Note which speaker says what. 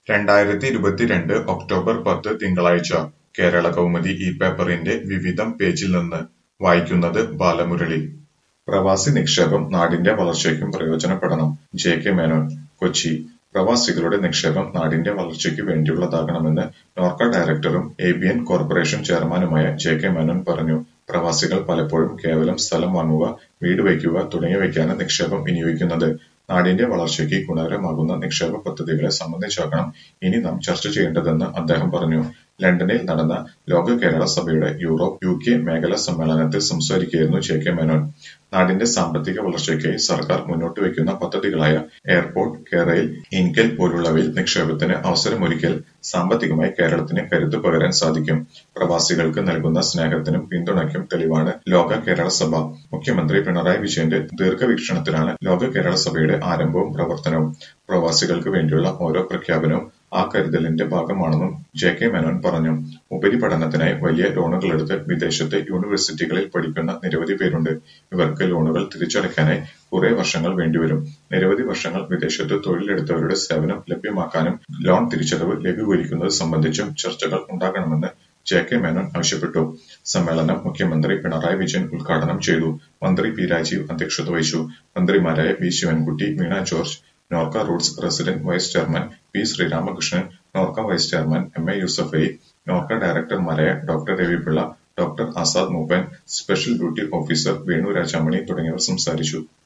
Speaker 1: രണ്ടായിരത്തി ഇരുപത്തിരണ്ട് ഒക്ടോബർ പത്ത് തിങ്കളാഴ്ച കേരള കൗമുദി ഈ പേപ്പറിന്റെ വിവിധം പേജിൽ നിന്ന് വായിക്കുന്നത് ബാലമുരളി പ്രവാസി നിക്ഷേപം നാടിന്റെ വളർച്ചയ്ക്കും പ്രയോജനപ്പെടണം ജെ കെ മേനോൻ കൊച്ചി പ്രവാസികളുടെ നിക്ഷേപം നാടിന്റെ വളർച്ചയ്ക്ക് വേണ്ടിയുള്ളതാകണമെന്ന് നോർക്ക ഡയറക്ടറും എബിഎൻ കോർപ്പറേഷൻ ചെയർമാനുമായ ജെ കെ മേനോൻ പറഞ്ഞു പ്രവാസികൾ പലപ്പോഴും കേവലം സ്ഥലം വാങ്ങുക വീട് വയ്ക്കുക തുടങ്ങിയവയ്ക്കാണ് നിക്ഷേപം വിനിയോഗിക്കുന്നത് നാടിന്റെ വളർച്ചയ്ക്ക് ഗുണകരമാകുന്ന നിക്ഷേപ പദ്ധതികളെ സംബന്ധിച്ചാകണം ഇനി നാം ചർച്ച ചെയ്യേണ്ടതെന്ന് അദ്ദേഹം പറഞ്ഞു ലണ്ടനിൽ നടന്ന ലോക കേരള സഭയുടെ യൂറോപ്പ് യു കെ മേഖലാ സമ്മേളനത്തിൽ സംസാരിക്കുകയായിരുന്നു ജെ കെ മേനോൻ നാടിന്റെ സാമ്പത്തിക വളർച്ചയ്ക്കായി സർക്കാർ മുന്നോട്ട് വയ്ക്കുന്ന പദ്ധതികളായ എയർപോർട്ട് കെറെയിൽ ഇൻകെൽ പോലുള്ളവയിൽ നിക്ഷേപത്തിന് അവസരമൊരുക്കിയാൽ സാമ്പത്തികമായി കേരളത്തിന് കരുത്തു പകരാൻ സാധിക്കും പ്രവാസികൾക്ക് നൽകുന്ന സ്നേഹത്തിനും പിന്തുണയ്ക്കും തെളിവാണ് ലോക കേരള സഭ മുഖ്യമന്ത്രി പിണറായി വിജയന്റെ ദീർഘവീക്ഷണത്തിലാണ് ലോക കേരള സഭയുടെ ആരംഭവും പ്രവർത്തനവും പ്രവാസികൾക്ക് വേണ്ടിയുള്ള ഓരോ പ്രഖ്യാപനവും ആ കരുതലിന്റെ ഭാഗമാണെന്നും ജെ കെ മേനോൻ പറഞ്ഞു ഉപരിപഠനത്തിനായി വലിയ ലോണുകളെടുത്ത് വിദേശത്തെ യൂണിവേഴ്സിറ്റികളിൽ പഠിക്കുന്ന നിരവധി പേരുണ്ട് ഇവർക്ക് ലോണുകൾ തിരിച്ചടയ്ക്കാനായി കുറെ വർഷങ്ങൾ വേണ്ടിവരും നിരവധി വർഷങ്ങൾ വിദേശത്ത് തൊഴിലെടുത്തവരുടെ സേവനം ലഭ്യമാക്കാനും ലോൺ തിരിച്ചടവ് ലഘൂകരിക്കുന്നത് സംബന്ധിച്ചും ചർച്ചകൾ ഉണ്ടാകണമെന്ന് ജെ കെ മേനോൻ ആവശ്യപ്പെട്ടു സമ്മേളനം മുഖ്യമന്ത്രി പിണറായി വിജയൻ ഉദ്ഘാടനം ചെയ്തു മന്ത്രി പി രാജീവ് അധ്യക്ഷത വഹിച്ചു മന്ത്രിമാരായ V Sivankutty Veena George NORKA Roots resident vice chairman P Sreeramakrishnan NORKA vice chairman M A Yusuffali NORKA ഡയറക്ടർമാരായ doctor Ravi Pillai doctor Azad Moopen special duty officer Venu Rajamani തുടങ്ങിയവർ സംസാരിച്ചു